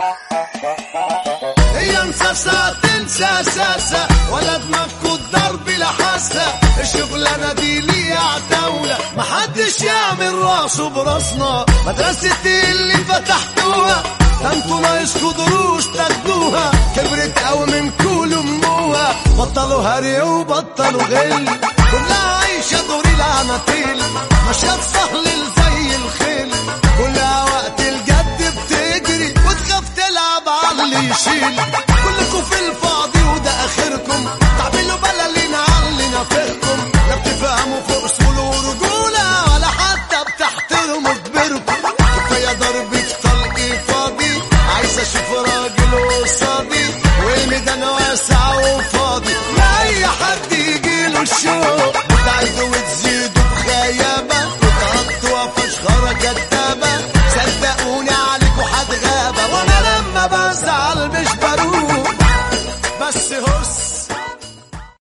هي مساسة تنسى ساسة ولا دماغكوا الضرب لحاسة الشغلانة دي ليها دولة محدش يعمل راسه براسنا مدرسة اللي فتحتوها ده انتوا ناقصكوا دروس تاخدوها كبرت قوي من كل اموها بطلوا هري وبطلوا غل كلها عايشة دور العناتيل ماشية بسهل زي الخيل كلها وقت الجد بتجري وتخاف تلعب على اللي يشيل كلكم في الفاضي وده اخركم تعملوا بلالين على اللي نافخكم لا بتفهموا في اصول ورجوله ولا حتى بتحترموا كبيركم كفايه ضربة طلق فاضي عايز اشوف راجل قصادي والميدان واسع وفاضي لا اي حد يجيله الشوق بتعيدوا وتزيدوا بخيابه وتحطوا فشخره كدابه صدقوني عليكوا هتغابه وانا لما بزعل مش بروح بس